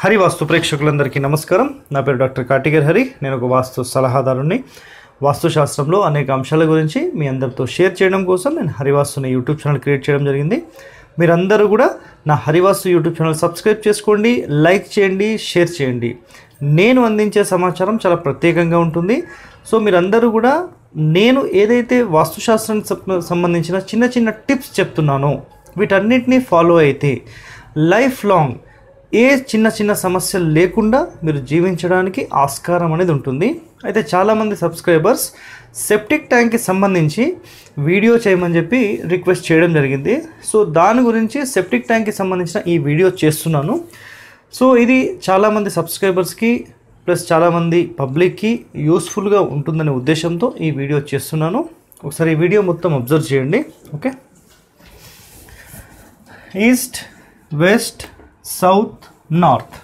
హరి వాస్తు ప్రేక్షకులందరికీ నమస్కారం నా పేరు డాక్టర్ కాటిగర్ హరి నేను ఒక వాస్తు సలహాదారుని వాస్తుశాస్త్రంలో అనేక అంశాల గురించి మీ అందరితో షేర్ చేయడం కోసం నేను హరివాస్తుని యూట్యూబ్ ఛానల్ క్రియేట్ చేయడం జరిగింది మీరందరూ కూడా నా హరివాస్తు యూట్యూబ్ ఛానల్ సబ్స్క్రైబ్ చేసుకోండి లైక్ చేయండి షేర్ చేయండి నేను అందించే సమాచారం చాలా ప్రత్యేకంగా ఉంటుంది సో మీరందరూ కూడా నేను ఏదైతే వాస్తుశాస్త్రానికి సంబ- సంబంధించిన చిన్న చిన్న టిప్స్ చెప్తున్నానో వీటన్నిటిని ఫాలో అయితే లైఫ్ లాంగ్ ఏ చిన్న చిన్న సమస్యలు లేకుండా మీరు జీవించడానికి ఆస్కారం అనేది ఉంటుంది అయితే చాలామంది సబ్స్క్రైబర్స్ సెప్టిక్ ట్యాంక్కి సంబంధించి వీడియో చేయమని చెప్పి రిక్వెస్ట్ చేయడం జరిగింది సో దాని గురించి సెప్టిక్ ట్యాంక్కి సంబంధించిన ఈ వీడియో చేస్తున్నాను సో ఇది చాలామంది సబ్స్క్రైబర్స్కి ప్లస్ చాలామంది పబ్లిక్కి యూస్ఫుల్గా ఉంటుందనే ఉద్దేశంతో ఈ వీడియో చేస్తున్నాను ఒకసారి ఈ వీడియో మొత్తం అబ్జర్వ్ చేయండి okay east west south north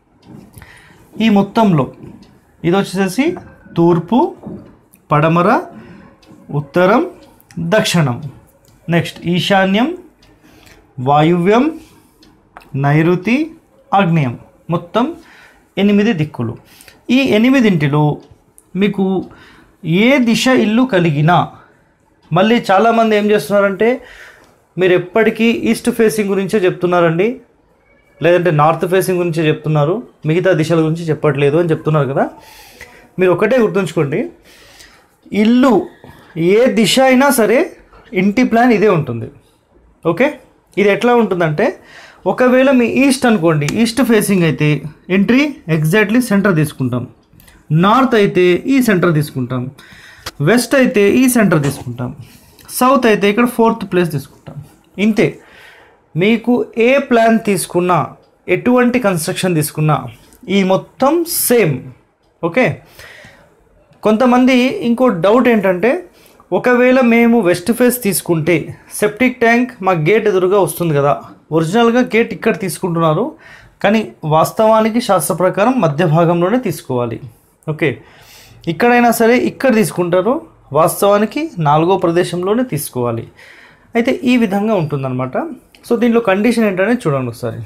ఈ మొత్తంలో ఇది వచ్చేసి తూర్పు పడమర ఉత్తరం దక్షిణం నెక్స్ట్ ఈశాన్యం వాయువ్యం నైరుతి ఆగ్నేయం మొత్తం ఎనిమిది దిక్కులు ఈ ఎనిమిదింటిలో మీకు ఏ దిశ ఇల్లు కలిగినా మళ్ళీ చాలామంది ఏం చేస్తున్నారంటే మీరు ఎప్పటికీ ఈస్ట్ ఫేసింగ్ గురించే చెప్తున్నారండి లేదంటే నార్త్ ఫేసింగ్ గురించే చెప్తున్నారు మిగతా దిశల గురించి చెప్పట్లేదు అని చెప్తున్నారు కదా మీరు ఒకటే గుర్తుంచుకోండి ఇల్లు ఏ దిశ అయినా సరే ఇంటి ప్లాన్ ఇదే ఉంటుంది ఓకే ఇది ఎట్లా ఉంటుందంటే ఒకవేళ మీ ఈస్ట్ అనుకోండి ఈస్ట్ ఫేసింగ్ అయితే ఎంట్రీ ఎగ్జాక్ట్లీ సెంటర్ తీసుకుంటాం నార్త్ అయితే ఈ సెంటర్ తీసుకుంటాం వెస్ట్ అయితే ఈ సెంటర్ తీసుకుంటాం సౌత్ అయితే ఇక్కడ ఫోర్త్ ప్లేస్ తీసుకుంటాం ఇంతే మీకు ఏ ప్లాన్ తీసుకున్నా ఎటువంటి కన్స్ట్రక్షన్ తీసుకున్నా ఈ మొత్తం సేమ్ ఓకే కొంతమంది ఇంకో డౌట్ ఏంటంటే ఒకవేళ మేము వెస్ట్ ఫేస్ తీసుకుంటే సెప్టిక్ ట్యాంక్ మా గేట్ ఎదురుగా వస్తుంది కదా ఒరిజినల్గా గేట్ ఇక్కడ తీసుకుంటున్నారు కానీ వాస్తవానికి శాస్త్ర ప్రకారం మధ్య భాగంలోనే తీసుకోవాలి ఓకే ఇక్కడైనా సరే ఇక్కడ తీసుకుంటారు వాస్తవానికి నాలుగో ప్రదేశంలోనే తీసుకోవాలి అయితే ఈ విధంగా ఉంటుందన్నమాట సో దీనిలో కండిషన్ ఏంటనే చూడండి ఒకసారి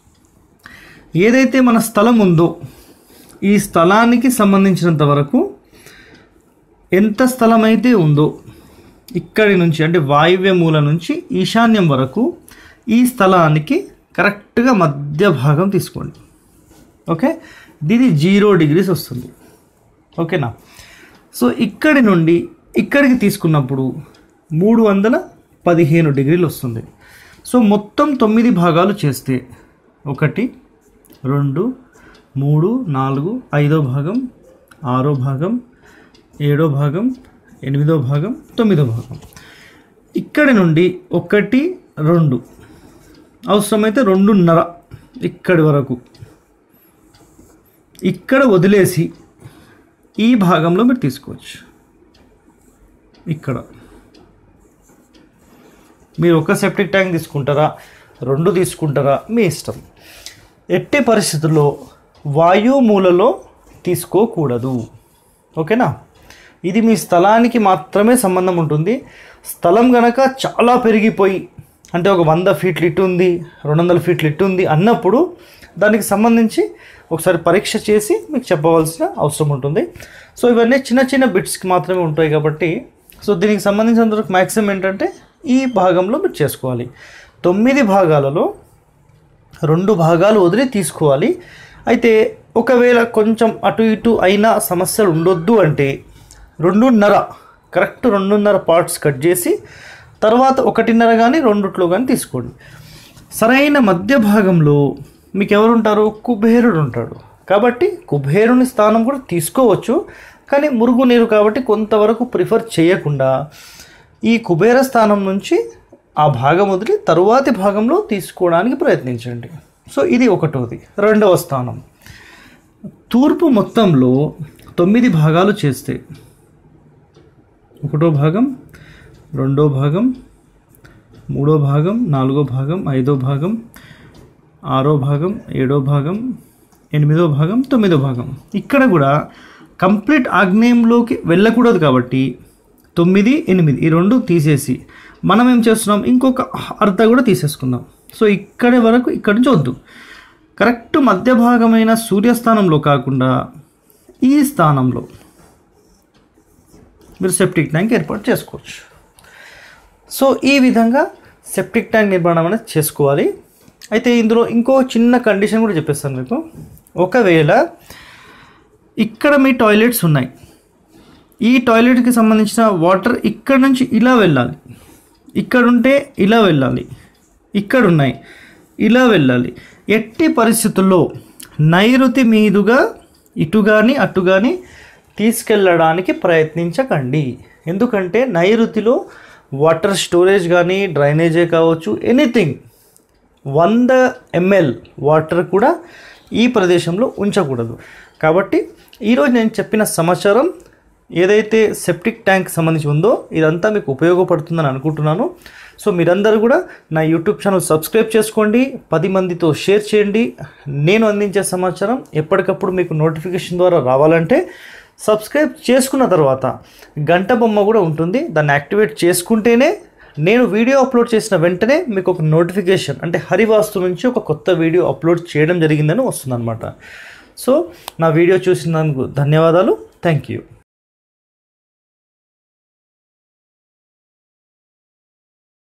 ఏదైతే మన స్థలం ఉందో ఈ స్థలానికి సంబంధించినంత వరకు ఎంత స్థలం అయితే ఉందో ఇక్కడి నుంచి అంటే వాయువ్య మూల నుంచి ఈశాన్యం వరకు ఈ స్థలానికి కరెక్ట్గా మధ్య భాగం తీసుకోండి ఓకే దీని జీరో డిగ్రీస్ వస్తుంది ఓకేనా సో ఇక్కడి నుండి ఇక్కడికి తీసుకున్నప్పుడు మూడు వందల పదిహేను డిగ్రీలు వస్తుంది సో మొత్తం తొమ్మిది భాగాలు చేస్తే ఒకటి రెండు మూడు నాలుగు ఐదో భాగం ఆరో భాగం ఏడో భాగం ఎనిమిదో భాగం తొమ్మిదో భాగం ఇక్కడి నుండి ఒకటి రెండు అవసరమైతే రెండున్నర ఇక్కడి వరకు ఇక్కడ వదిలేసి ఈ భాగంలో మీరు తీసుకోవచ్చు ఇక్కడ మీరు ఒక సెప్టిక్ ట్యాంక్ తీసుకుంటారా రెండు తీసుకుంటారా మీ ఇష్టం ఎట్టి పరిస్థితుల్లో వాయు మూలలో తీసుకోకూడదు ఓకేనా ఇది మీ స్థలానికి మాత్రమే సంబంధం ఉంటుంది స్థలం గనక చాలా పెరిగిపోయి అంటే ఒక వంద ఫీట్లు ఇటు ఉంది రెండు వందల ఫీట్లు ఇటు ఉంది అన్నప్పుడు దానికి సంబంధించి ఒకసారి పరీక్ష చేసి మీకు చెప్పవలసిన అవసరం ఉంటుంది సో ఇవన్నీ చిన్న చిన్న బిట్స్కి మాత్రమే ఉంటాయి కాబట్టి సో దీనికి సంబంధించినంతవరకు మ్యాక్సిమం ఏంటంటే ఈ భాగంలో మీరు చేసుకోవాలి తొమ్మిది భాగాలలో రెండు భాగాలు వదిలి తీసుకోవాలి అయితే ఒకవేళ కొంచెం అటు ఇటు అయినా సమస్యలు ఉండొద్దు అంటే రెండున్నర కరెక్ట్ రెండున్నర పార్ట్స్ కట్ చేసి తర్వాత ఒకటిన్నర కానీ రెండుట్లో కానీ తీసుకోండి సరైన మధ్య భాగంలో మీకు ఎవరు ఉంటారు కుబేరుడు ఉంటాడు కాబట్టి కుబేరుని స్థానం కూడా తీసుకోవచ్చు కానీ మురుగు నీరు కాబట్టి కొంతవరకు ప్రిఫర్ చేయకుండా ఈ కుబేర స్థానం నుంచి ఆ భాగం వదిలి తరువాతి భాగంలో తీసుకోవడానికి ప్రయత్నించండి సో ఇది ఒకటోది రెండవ స్థానం తూర్పు మొత్తంలో తొమ్మిది భాగాలు చేస్తే ఒకటో భాగం రెండో భాగం మూడో భాగం నాలుగో భాగం ఐదో భాగం ఆరో భాగం ఏడో భాగం ఎనిమిదో భాగం తొమ్మిదో భాగం ఇక్కడ కూడా కంప్లీట్ ఆగ్నేయంలోకి వెళ్ళకూడదు కాబట్టి తొమ్మిది ఎనిమిది ఈ రెండు తీసేసి మనం ఏం చేస్తున్నాం ఇంకొక అర్ధ కూడా తీసేసుకుందాం సో ఇక్కడి వరకు ఇక్కడి నుంచి వద్దు కరెక్ట్ మధ్య భాగమైన సూర్యస్థానంలో కాకుండా ఈ స్థానంలో మీరు సెప్టిక్ ట్యాంక్ ఏర్పాటు చేసుకోవచ్చు సో ఈ విధంగా సెప్టిక్ ట్యాంక్ నిర్మాణం అనేది చేసుకోవాలి అయితే ఇందులో ఇంకో చిన్న కండిషన్ కూడా చెప్పేస్తాను మీకు ఒకవేళ ఇక్కడ మీ టాయిలెట్స్ ఉన్నాయి ఈ టాయిలెట్కి సంబంధించిన వాటర్ ఇక్కడ నుంచి ఇలా వెళ్ళాలి ఇక్కడ ఉంటే ఇలా వెళ్ళాలి ఇక్కడ ఉన్నాయి ఇలా వెళ్ళాలి ఎట్టి పరిస్థితుల్లో నైరుతి మీదుగా ఇటు కానీ అటు కానీ తీసుకెళ్ళడానికి ప్రయత్నించకండి ఎందుకంటే నైరుతిలో వాటర్ స్టోరేజ్ కానీ డ్రైనేజే కావచ్చు ఎనీథింగ్ వంద ఎంఎల్ వాటర్ కూడా ఈ ప్రదేశంలో ఉంచకూడదు కాబట్టి ఈరోజు నేను చెప్పిన సమాచారం ఏదైతే సెప్టిక్ ట్యాంక్ సంబంధించి ఉందో ఇదంతా మీకు ఉపయోగపడుతుందని అనుకుంటున్నాను సో మీరందరూ కూడా నా యూట్యూబ్ ఛానల్ సబ్స్క్రైబ్ చేసుకోండి పది మందితో షేర్ చేయండి నేను అందించే సమాచారం ఎప్పటికప్పుడు మీకు నోటిఫికేషన్ ద్వారా రావాలంటే సబ్స్క్రైబ్ చేసుకున్న తర్వాత గంట బొమ్మ కూడా ఉంటుంది దాన్ని యాక్టివేట్ చేసుకుంటేనే నేను వీడియో అప్లోడ్ చేసిన వెంటనే మీకు ఒక నోటిఫికేషన్ అంటే హరివాస్తు నుంచి ఒక కొత్త వీడియో అప్లోడ్ చేయడం జరిగిందని వస్తుందన్నమాట సో నా వీడియో చూసినందుకు ధన్యవాదాలు థ్యాంక్ యూ